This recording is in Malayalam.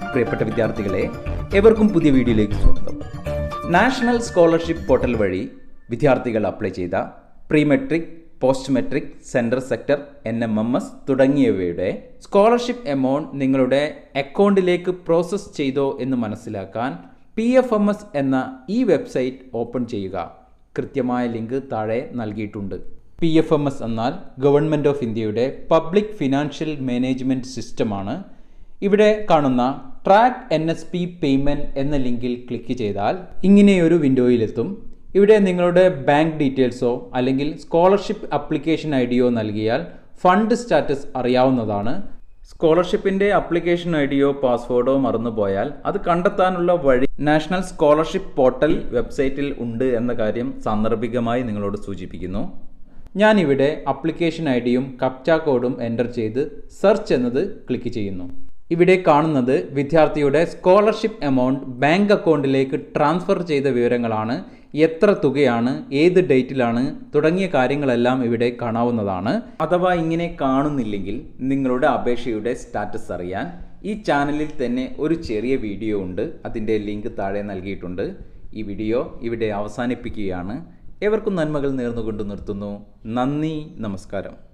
പ്രിയപ്പെട്ട വിദ്യാർത്ഥികളെ എവർക്കും പുതിയ വീഡിയോയിലേക്ക് സ്വാഗതം നാഷണൽ സ്കോളർഷിപ്പ് പോർട്ടൽ വഴി വിദ്യാർത്ഥികൾ അപ്ലൈ ചെയ്ത pre matric post matric central sector N M M S തുടങ്ങിയവയുടെ സ്കോളർഷിപ്പ് എമൗണ്ട് നിങ്ങളുടെ അക്കൗണ്ടിലേക്ക് പ്രോസസ്സ് ചെയ്തോ എന്ന് മനസ്സിലാക്കാൻ പി എഫ് എം എസ് എന്ന ഈ വെബ്സൈറ്റ് ഓപ്പൺ ചെയ്യുക കൃത്യമായ ലിങ്ക് താഴെ നൽകിയിട്ടുണ്ട് പി എഫ് എം എസ് എന്നാൽ ഗവൺമെൻറ് ഓഫ് ഇന്ത്യയുടെ പബ്ലിക് ഫിനാൻഷ്യൽ മാനേജ്മെൻറ്റ് സിസ്റ്റമാണ് ഇവിടെ കാണുന്ന track N S P payment എന്ന ലിങ്കിൽ ക്ലിക്ക് ചെയ്താൽ ഇങ്ങനെയൊരു വിൻഡോയിലെത്തും ഇവിടെ നിങ്ങളുടെ ബാങ്ക് ഡീറ്റെയിൽസോ അല്ലെങ്കിൽ സ്കോളർഷിപ്പ് അപ്ലിക്കേഷൻ ഐ ഡിയോ നൽകിയാൽ ഫണ്ട് സ്റ്റാറ്റസ് അറിയാവുന്നതാണ് സ്കോളർഷിപ്പിൻ്റെ അപ്ലിക്കേഷൻ ഐ ഡിയോ പാസ്വേഡോ മറന്നുപോയാൽ അത് കണ്ടെത്താനുള്ള വഴി നാഷണൽ സ്കോളർഷിപ്പ് പോർട്ടൽ വെബ്സൈറ്റിൽ ഉണ്ട് എന്ന കാര്യം സാന്ദർഭികമായി നിങ്ങളോട് സൂചിപ്പിക്കുന്നു ഞാനിവിടെ അപ്ലിക്കേഷൻ ഐ ഡിയും കപ്ച കോഡും എൻ്റർ ചെയ്ത് സെർച്ച് എന്നത് ക്ലിക്ക് ചെയ്യുന്നു ഇവിടെ കാണുന്നത് വിദ്യാർത്ഥിയുടെ സ്കോളർഷിപ്പ് എമൗണ്ട് ബാങ്ക് അക്കൗണ്ടിലേക്ക് ട്രാൻസ്ഫർ ചെയ്ത വിവരങ്ങളാണ് എത്ര തുകയാണ് ഏത് ഡേറ്റിലാണ് തുടങ്ങിയ കാര്യങ്ങളെല്ലാം ഇവിടെ കാണാവുന്നതാണ് അഥവാ ഇങ്ങനെ കാണുന്നില്ലെങ്കിൽ നിങ്ങളുടെ അപേക്ഷയുടെ സ്റ്റാറ്റസ് അറിയാൻ ഈ ചാനലിൽ തന്നെ ഒരു ചെറിയ വീഡിയോ ഉണ്ട് അതിൻ്റെ ലിങ്ക് താഴെ നൽകിയിട്ടുണ്ട് ഈ വീഡിയോ ഇവിടെ അവസാനിപ്പിക്കുകയാണ് ഏവർക്കും നന്മകൾ നേർന്നുകൊണ്ട് നിർത്തുന്നു നന്ദി നമസ്കാരം